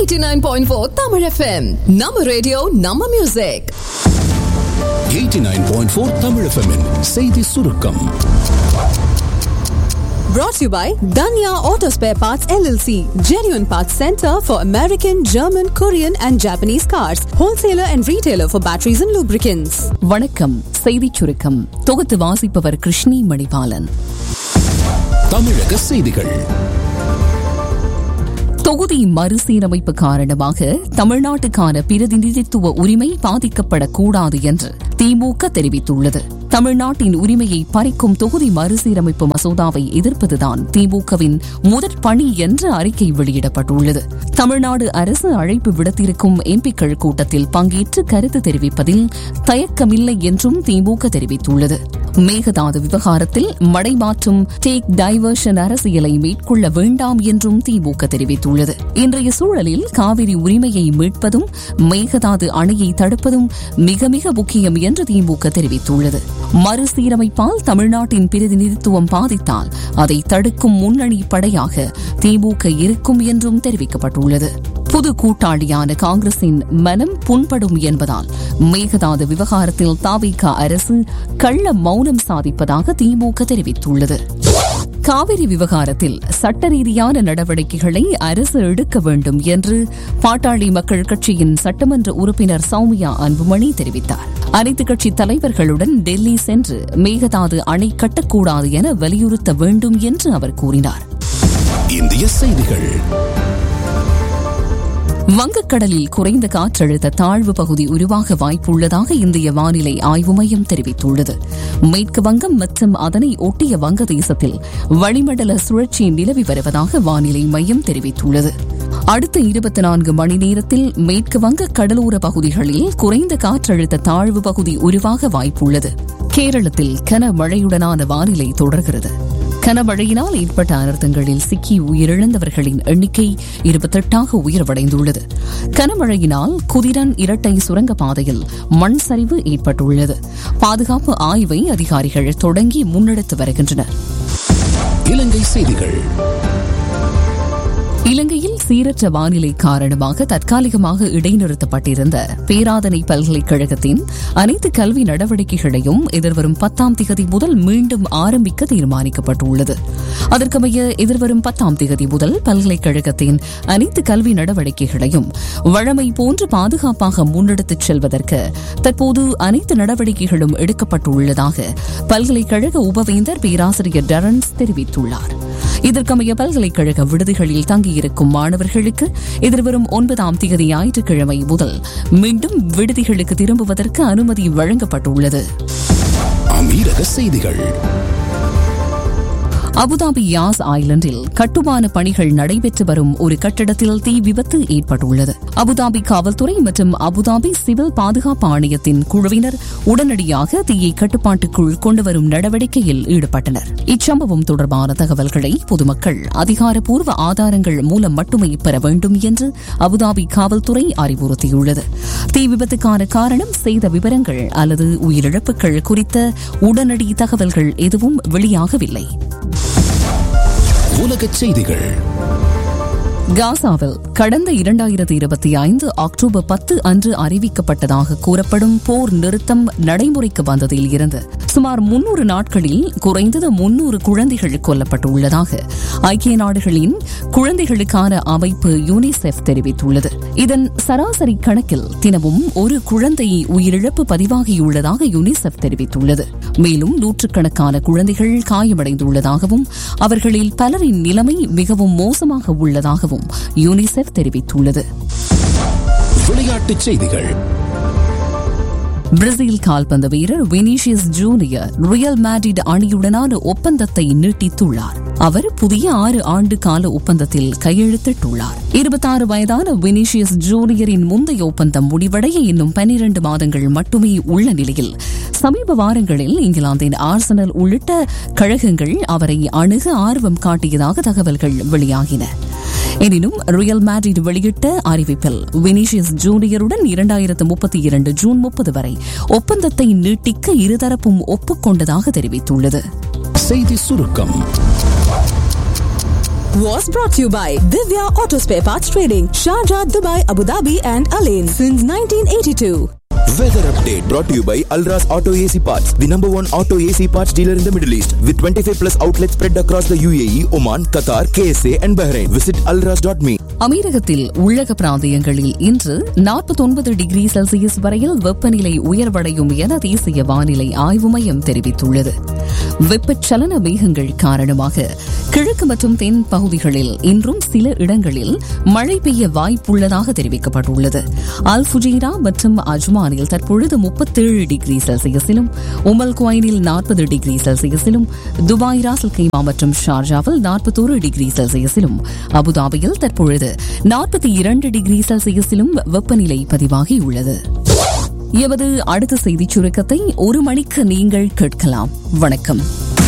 89.4 Tamil FM. நம்ம radio நம்ம music 89.4 Tamil FM -இன் செய்தி சுருக்கம் brought to you by Danya Auto Spare Parts LLC, genuine parts center for American, German, Korean and Japanese cars, wholesaler and retailer for batteries and lubricants. வணக்கம் செய்திச் சுருக்கம் தொகுத்து வாசிப்பவர் கிருஷ்ணி மணிபாலன் தமிழக செய்திகள் தொகுதி மறுசீரமைப்பு காரணமாக தமிழ்நாட்டுக்கான பிரதிநிதித்துவ உரிமை பாதிக்கப்படக்கூடாது என்று திமுக தெரிவித்துள்ளது தமிழ்நாட்டின் உரிமையை பறிக்கும் தொகுதி மறுசீரமைப்பு மசோதாவை எதிர்ப்பதுதான் திமுகவின் முதற் பணி என்ற அறிக்கை வெளியிடப்பட்டுள்ளது தமிழ்நாடு அரசு அழைப்பு விடுத்திருக்கும் எம்பிக்கள் கூட்டத்தில் பங்கேற்று கருத்து தெரிவிப்பதில் தயக்கமில்லை என்றும் திமுக தெரிவித்துள்ளது மேகதாது விவகாரத்தில் மடைமாற்றும் டேக் டைவர்ஷன் அரசியலை மேற்கொள்ள வேண்டாம் என்றும் திமுக தெரிவித்துள்ளது இன்றைய சூழலில் காவிரி உரிமையை மீட்பதும் மேகதாது அணையை தடுப்பதும் மிக மிக முக்கியம் என்று திமுக தெரிவித்துள்ளது மறுசீரமைப்பால் தமிழ்நாட்டின் பிரதிநிதித்துவம் பாதித்தால் அதை தடுக்கும் முன்னணி படையாக திமுக இருக்கும் என்றும் தெரிவிக்கப்பட்டுள்ளது புது கூட்டாளியான காங்கிரசின் மனம் புண்படும் என்பதால் மேகதாது விவகாரத்தில் தாவிக அரசு கள்ள மௌனம் சாதிப்பதாக திமுக தெரிவித்துள்ளது காவிரி விவகாரத்தில் சட்ட ரீதியான நடவடிக்கைகளை அரசு எடுக்க வேண்டும் என்று பாட்டாளி மக்கள் கட்சியின் சட்டமன்ற உறுப்பினர் சௌமியா அன்புமணி தெரிவித்தார் அனைத்துக் கட்சி தலைவர்களுடன் டெல்லி சென்று மேகதாது அணை கட்டக்கூடாது என வலியுறுத்த வேண்டும் என்று அவர் கூறினார் இந்திய செய்திகள் வங்கக்கடலில் குறைந்த காற்றழுத்த தாழ்வு பகுதி உருவாக வாய்ப்புள்ளதாக இந்திய வானிலை ஆய்வு மையம் தெரிவித்துள்ளது மேற்கு வங்கம் மற்றும் அதனை ஒட்டிய வங்கதேசத்தில் வளிமண்டல சுழற்சி நிலவி வருவதாக வானிலை மையம் தெரிவித்துள்ளது அடுத்த இருபத்தி நான்கு மணி நேரத்தில் மேற்கு வங்க கடலோர பகுதிகளில் குறைந்த காற்றழுத்த தாழ்வு பகுதி உருவாக வாய்ப்புள்ளது கேரளத்தில் கனமழையுடனான வானிலை தொடர்கிறது கனமழையினால் ஏற்பட்ட அனர்த்தங்களில் சிக்கி உயிரிழந்தவர்களின் எண்ணிக்கை இருபத்தெட்டாக உயர்வடைந்துள்ளது கனமழையினால் குதிரன் இரட்டை சுரங்கப்பாதையில் மண் சரிவு ஏற்பட்டுள்ளது பாதுகாப்பு ஆய்வை அதிகாரிகள் தொடங்கி முன்னெடுத்து வருகின்றனர் இலங்கை செய்திகள் இலங்கையில் சீரற்ற வானிலை காரணமாக தற்காலிகமாக இடைநிறுத்தப்பட்டிருந்த பேராதனை பல்கலைக்கழகத்தின் அனைத்து கல்வி நடவடிக்கைகளையும் எதிர்வரும் பத்தாம் திகதி முதல் மீண்டும் ஆரம்பிக்க தீர்மானிக்கப்பட்டுள்ளது அதற்கமைய எதிர்வரும் பத்தாம் திகதி முதல் பல்கலைக்கழகத்தின் அனைத்து கல்வி நடவடிக்கைகளையும் வழமை போன்று பாதுகாப்பாக முன்னெடுத்துச் செல்வதற்கு தற்போது அனைத்து நடவடிக்கைகளும் எடுக்கப்பட்டுள்ளதாக பல்கலைக்கழக உபவேந்தர் பேராசிரியர் டரன்ஸ் தெரிவித்துள்ளார் இதற்கமைய பல்கலைக்கழக விடுதிகளில் தங்கியிருக்கும் மாணவர்களுக்கு எதிர்வரும் ஒன்பதாம் தேதி ஞாயிற்றுக்கிழமை முதல் மீண்டும் விடுதிகளுக்கு திரும்புவதற்கு அனுமதி வழங்கப்பட்டுள்ளது அமீரக செய்திகள் அபுதாபி யாஸ் ஐலண்டில் கட்டுமான பணிகள் நடைபெற்று வரும் ஒரு கட்டடத்தில் தீ விபத்து ஏற்பட்டுள்ளது அபுதாபி காவல்துறை மற்றும் அபுதாபி சிவில் பாதுகாப்பு ஆணையத்தின் குழுவினர் உடனடியாக தீயை கட்டுப்பாட்டுக்குள் கொண்டுவரும் நடவடிக்கையில் ஈடுபட்டனர் இச்சம்பவம் தொடர்பான தகவல்களை பொதுமக்கள் அதிகாரப்பூர்வ ஆதாரங்கள் மூலம் மட்டுமே பெற வேண்டும் என்று அபுதாபி காவல்துறை அறிவுறுத்தியுள்ளது தீ விபத்துக்கான காரணம் செய்த விவரங்கள் அல்லது உயிரிழப்புகள் குறித்த உடனடி தகவல்கள் எதுவும் வெளியாகவில்லை உலக செய்திகள் காசாவில் கடந்த இரண்டாயிரத்தி இருபத்தி ஐந்து அக்டோபர் பத்து அன்று அறிவிக்கப்பட்டதாக கூறப்படும் போர் நிறுத்தம் நடைமுறைக்கு வந்ததில் இருந்து சுமார் முன்னூறு நாட்களில் குறைந்தது முன்னூறு குழந்தைகள் கொல்லப்பட்டுள்ளதாக ஐக்கிய நாடுகளின் குழந்தைகளுக்கான அமைப்பு யூனிசெஃப் தெரிவித்துள்ளது இதன் சராசரி கணக்கில் தினமும் ஒரு குழந்தை உயிரிழப்பு பதிவாகியுள்ளதாக யூனிசெஃப் தெரிவித்துள்ளது மேலும் நூற்றுக்கணக்கான குழந்தைகள் காயமடைந்துள்ளதாகவும் அவர்களில் பலரின் நிலைமை மிகவும் மோசமாக உள்ளதாகவும் யூனிசெஃப் தெரிவித்துள்ளது விளையாட்டுச் செய்திகள் பிரேசில் கால்பந்து வீரர் வினிஷியஸ் ஜூனியர் ரியல் மேட்ரிட் அணியுடனான ஒப்பந்தத்தை நீட்டித்துள்ளார் அவர் புதிய ஆறு ஆண்டு கால ஒப்பந்தத்தில் கையெழுத்திட்டுள்ளார் இருபத்தாறு வயதான வினிஷியஸ் ஜூனியரின் முந்தைய ஒப்பந்தம் முடிவடைய இன்னும் பனிரண்டு மாதங்கள் மட்டுமே உள்ள நிலையில் சமீப வாரங்களில் இங்கிலாந்தின் ஆர்சனல் உள்ளிட்ட கழகங்கள் அவரை அணுக ஆர்வம் காட்டியதாக தகவல்கள் வெளியாகின எனினும் ரியல் மேட்ரிட் வெளியிட்ட அறிவிப்பில் வினிஷியஸ் ஜூனியருடன் இரண்டாயிரத்து முப்பத்தி இரண்டு ஜூன் முப்பது வரை ஒப்பந்தத்தை நீட்டிக்க இருதரப்பும் ஒப்புக்கொண்டதாக தெரிவித்துள்ளது செய்தி சுருக்கம் was brought to you by Divya Auto Spare Parts Trading, Sharjah, Dubai, Abu Dhabi, and Alain since 1982. Weather update brought to you by Alras Auto AC Parts, the number one auto AC parts dealer in the Middle East, with 25 plus outlets spread across the UAE, Oman, Qatar, KSA, and Bahrain. Visit alras.me. அமீரகத்தில் உள்ளக பிராந்தியங்களில் இன்று 49 degree Celsius வரையில் வெப்பநிலை உயர்வடையும் என தேசிய வானிலை ஆய்வு மையம் தெரிவித்துள்ளது வெப்பச்சலன மேகங்கள் காரணமாக கிழக்கு மற்றும் தென் பகுதிகளில் இன்றும் சில இடங்களில் மழை பெய்ய வாய்ப்புள்ளதாக தெரிவிக்கப்பட்டுள்ளது அல் ஃபுஜீரா மற்றும் அஜ்மானில் தற்பொழுது 37 டிகிரி செல்சியஸிலும் உமல் குவைனில் 40 டிகிரி செல்சியஸிலும் துபாய் ராசல் கைமா மற்றும் ஷார்ஜாவில் 41 டிகிரி செல்சியஸிலும் அபுதாபியில் தற்பொழுது 42 டிகிரி செல்சியஸிலும் வெப்பநிலை பதிவாகியுள்ளது எமது அடுத்த செய்திச் சுருக்கத்தை ஒரு மணிக்கு நீங்கள் கேட்கலாம் வணக்கம்